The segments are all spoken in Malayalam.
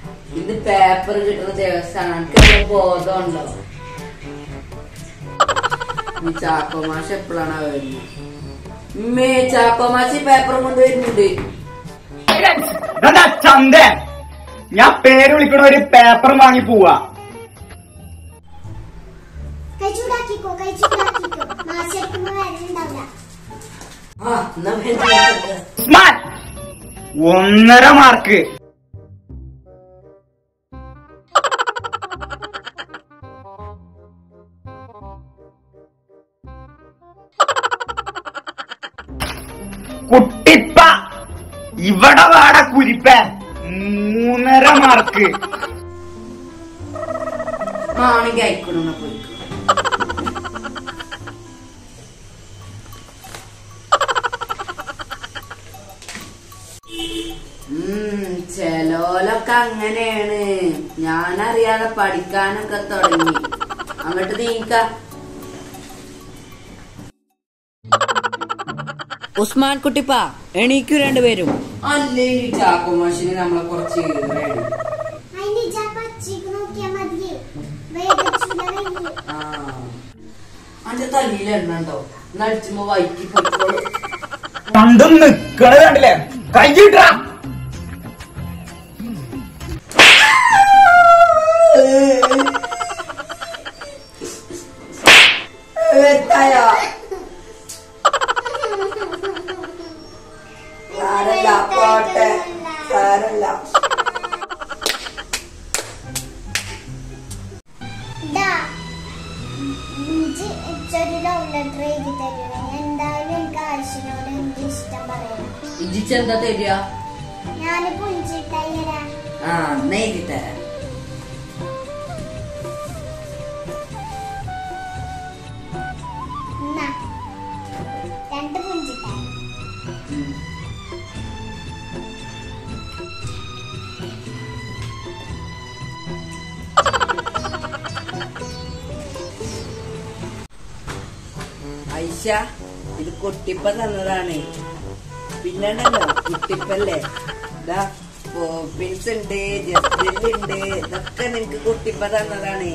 ഇത് പേപ്പർ കിട്ടുന്ന ദിവസമാണ് എനിക്ക് വല്ല ബോധമുണ്ടോ ഈ ചാക്കോ മാഷ് എപ്പോഴാണ് വരുന്നത് ഉമ്മേ ചാക്കോ മാഷ് പേപ്പർ കൊണ്ട് വരുന്നുണ്ട് ഇതെന്താ ചന്ത ഞാൻ പേര് വിളിക്കണ ഒരു പേപ്പർ വാങ്ങി പോവാ കൈ ചൂടാക്കിക്കോ കൈ ചൂടാക്കിക്കോ മാസെടുക്കുമ്പോ വരലുണ്ടാവില്ല ആ എന്നാ വരുന്നുണ്ട്. ഉസ്മാൻ ഒന്നര മാർക്ക് കുട്ടിപ്പ ഇവിടെ വാട കുരിപ്പ മൂന്നര മാർക്ക് ആണെങ്കിൽ അയക്കണമെന്ന് പോയി ഉം, ചെലോലൊക്കെ അങ്ങനെയാണ് ഞാനറിയാതെ പഠിക്കാനൊക്കെ തുടങ്ങി അങ്ങോട്ട് നീക്ക ഉസ്മാൻ കുട്ടിപ്പ എണീക്കു രണ്ടുപേരും അല്ലേ ഈ ചാക്കോ മാഷിന് നമ്മളെ കുറച്ച് ഏറെയാണ്. അതിന് ഇജാ പച്ചയ്ക്ക് നോക്കിയാ മതിയേ വേഗച്ചൂല വയ്യേ ആ അന്റെ തലയിൽ എണ്ണുണ്ടോ നടിച്ചുമ്പോ വൈക്കി പോയിക്കോളൂ പണ്ടും നിക്കണത് കണ്ടില്ലേ കൈയിട്ടാ വെത്തായോ സാരല്ല പോട്ടെ സാരല്ല ഇതാ ഇഞ്ചി ഇച്ചൊരു ലവ് ലെറ്റർ എഴുതി തരുവേ എന്തായാലും എനിക്ക് ആവശ്യനോട് എനിക്ക് ഇഷ്ടം പറയണം ഇജിച്ചെന്താ തരിക ഞാൻ പുഞ്ചിട്ടായി തരാം ആ എന്നാ എഴുതി തരാം എന്നാ രണ്ട് പുഞ്ചിട്ടായി ഐഷ ഇത് കുട്ടിപ്പ തന്നതാണ് പിന്നെ ഉണ്ടല്ലോ കുട്ടിപ്പല്ലേ ഇതാ പോപ്പിൻസ് ഉണ്ട് ജസ്റ്റിലുണ്ട് ഇതൊക്കെ നിനക്ക് കുട്ടിപ്പ തന്നതാണ്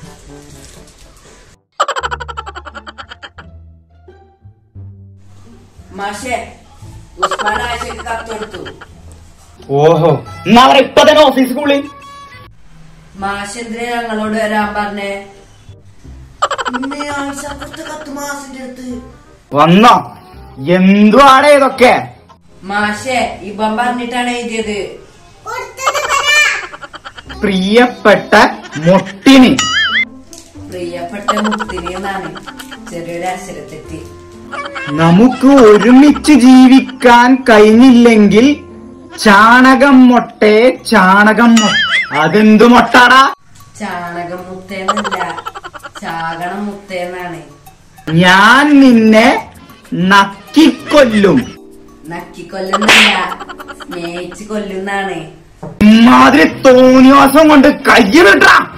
മാഷേ ഉസ്മാൻ ആശയ്ക്ക് കത്തൊടുത്തു ഓഹോ എന്നാ അവരെ ഇപ്പൊ തന്നെ ഓഫീസിൽ കൂളി മാഷ് എന്തിനാ ഞങ്ങളോട് വരാൻ പറഞ്ഞേ ഇമ്മേ ആയിഷ കൊടുത്ത കത്ത് മാസിന്റെ അടുത്ത് വന്നോ എന്തുവാണ് ഇതൊക്കെ മാഷേ ഇപ്പം പറഞ്ഞിട്ടാണ് എഴുതിയത് കൊടുത്തത് പറ പ്രിയപ്പെട്ട മുട്ടിന് പ്രിയപ്പെട്ട മുത്തിരി എന്നാണ് ചെറിയൊരു അക്ഷരത്തെറ്റി നമുക്ക് ഒരുമിച്ച് ജീവിക്കാൻ കഴിഞ്ഞില്ലെങ്കിൽ ചാണകം മൊട്ടെ ചാണകം മൊട്ട അതെന്തു മൊട്ടാടാ ചാണകം മുത്തേന്നല്ല ചാകണം മുത്തേന്നാണ് ഞാൻ നിന്നെ നക്കിക്കൊല്ലും നക്കി കൊല്ലുന്നല്ല സ്നേഹിച്ച് കൊല്ലുന്നാണ് ഇമാതിരി തോന്നിവാസം കൊണ്ട് കയ്യിലിട്ടാ